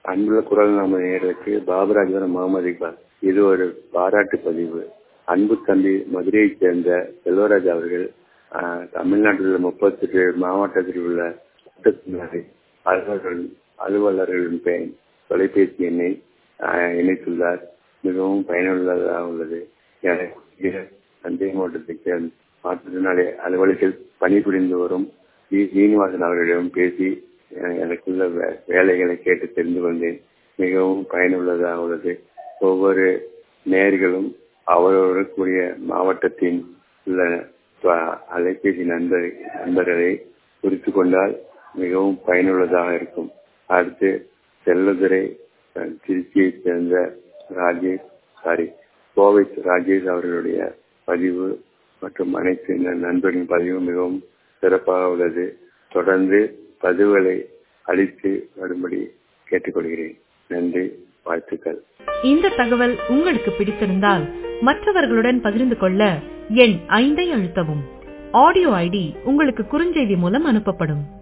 அன்புள்ள குரல் நாம நேருக்கு பாபராஜபுரம் முகமது இக்பால் இது ஒரு பாராட்டு பதிவு அன்பு தம்பி மதுரையைச் சேர்ந்த செல்வராஜ் அவர்கள் ஆஹ், தமிழ்நாட்டில் உள்ள முப்பத்தி மாவட்டத்தில் உள்ள சட்டத்தினரை அலுவலர்கள் அலுவலர்களின் பெயர் தொலைபேசி எண்ணை ஆஹ், இணைத்துள்ளார் மிகவும் பயனுள்ளதாக உள்ளது எனக்கு தஞ்சை மாவட்டத்தைச் சேர்ந்த மாற்றுத்திறனாளி அலுவலர்கள் பணிபுரிந்து வரும் வி சீனிவாசன் அவர்களிடம் பேசி அஹ், எனக்குள்ள வே- வேலைகளை கேட்டு தெரிந்து கொண்டேன் மிகவும் பயனுள்ளதாக உள்ளது ஒவ்வொரு நேர்களும் அவரவர்களுக்குரிய மாவட்டத்தின் உள்ள ப- அலைபேசி நண்பர் நண்பர்களை குறித்து கொண்டால் மிகவும் பயனுள்ளதாக இருக்கும் அடுத்து செல்லதுரை அஹ், திருச்சியைச் சேர்ந்த ராஜேஷ் சாரி கோவை ராஜேஷ் அவர்களுடைய பதிவு மற்றும் அனைத்து ந- நண்பர்களின் பதிவு மிகவும் சிறப்பாக உள்ளது தொடர்ந்து பதிவுகளை அளித்து வரும்படி கேட்டுக்கொள்கிறேன் நன்றி வாழ்த்துக்கள் இந்த தகவல் உங்களுக்கு பிடித்திருந்தால் மற்றவர்களுடன் பகிர்ந்து கொள்ள எண் ஐந்தை அழுத்தவும் ஆடியோ ஐடி உங்களுக்கு குறுஞ்செய்தி மூலம் அனுப்பப்படும்